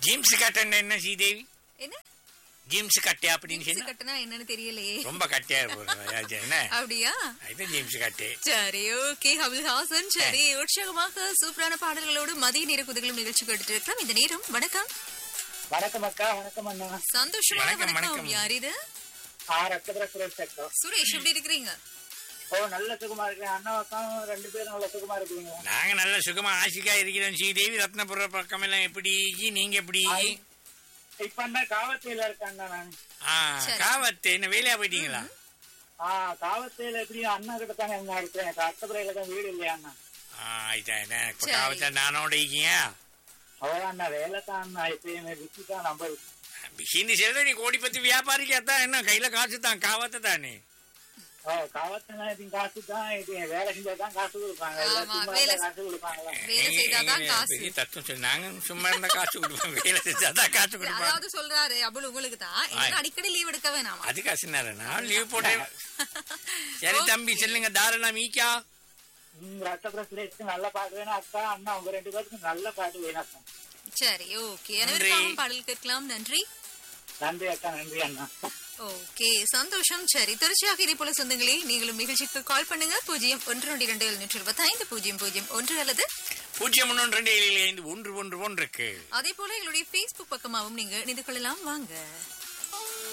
ஜீம்ஸ் கட்டை என்ன ஸ்ரீதேவி என்ன ஜீம்ஸ் கட்டை அப்படின்னு ஜீன்ஸ் சொன்னா கட்டுனா என்னன்னு தெரியலையே ரொம்ப கட்டையா இருக்கும் என்ன அப்படியா இது ஜீம்ஸ் கட்டை சரி ஓகே கபில் ஹாசன் சரி உற்சாகமாக சூப்பரான பாடல்களோடு மதிய நேர குதிகளும் நிகழ்ச்சி கேட்டுட்டு இருக்கிறோம் இந்த நேரம் வணக்கம் வணக்கம் அக்கா வணக்கம் அண்ணா சந்தோஷமான வணக்கம், வணக்கம் வணக்கம். யார் இது ஆ ரத்தபுர சுரேஷ் அக்கா சுரேஷ் எப்படி இருக்கிறீங்க ஓ நல்ல சுகமா இருக்கேன் அண்ணா அக்காவும் ரெண்டு பேரும் நல்ல சுகமா இருக்கீங்க நாங்க நல்ல சுகமா ஆசிக்கா இருக்கிறோம் ஸ்ரீதேவி ரத்னபுர பக்கம் எல்லாம் எப்படி நீங்க எப்படி இப்ப அண்ணா காவத்தையில இருக்கேன் நான் ஆ சரி. காவத்து என்ன வேலையா போயிட்டீங்களா ஆ காவத்தையில எப்படி அண்ணா கிட்ட தானே என்ன இருக்கிறேன் ரத்தபுரையில தான் வீடு இல்லையா அண்ணா ஆ இதான் என்ன இப்ப சரி. காவத்தை நானோட இருக்கீங்க ஓ அண்ணா வேலை தான் அண்ணா எப்பயுமே விக்கி தான் நம்பர் பிசின்னு சொல்ற நீ கோடி பத்தி வியாபாரிக்கா தான் என்ன கையில காசு தான் காவத்தை தானே ஓ காவத்துல இது காசு தான் இது வேலை செஞ்சா தான் காசு கொடுப்பாங்க இல்ல ஆமா, சும்மா வேலை இருந்தா காசு கொடுப்பாங்களா வேலை எங்க- செய்தாதான் எங்க காசு பெரிய தத்துவம் சொல்லு. நாங்க சும்மா இருந்தா காசு கொடுப்போம் வேலை செஞ்சாதான் காசு கொடுப்போம் அதாவது சொல்றாரு அபுல் உங்களுக்கு தான் எனக்கு அடிக்கடி லீவ் எடுக்க வேணாமா அது காசு நான் லீவ் போட்டேன் சரி தம்பி சொல்லுங்க தாராளம் மீக்கா ம் ரத்தபுர சுரேஷ்க்கு நல்ல பாட்டு வேணும் அக்கா அண்ணா உங்க ரெண்டு பேருக்கும் நல்ல பாட்டு வேணும் அக்கா சரி ஓகே அனைவருக்காகவும் பாடல் கேட்கலாம் நன்றி நன்றி அக்கா நன்றி அண்ணா ஓகே சந்தோஷம் சரி தொடர்ச்சியாக இதே போல சொந்தங்களே நீங்களும் நிகழ்ச்சிக்கு கால் பண்ணுங்க பூஜ்ஜியம் ஒன்று ரெண்டு இரண்டு எழுநூற்றி இருபத்தி ஐந்து பூஜ்ஜியம் பூஜ்ஜியம் ஒன்று அல்லது பூஜ்ஜியம் ஒன்று ரெண்டு ஏழு ஐந்து ஒன்று ஒன்று ஒன்றுக்கு அதே போல எங்களுடைய Facebook பக்கமாகவும் நீங்க இணைந்து கொள்ளலாம் வாங்க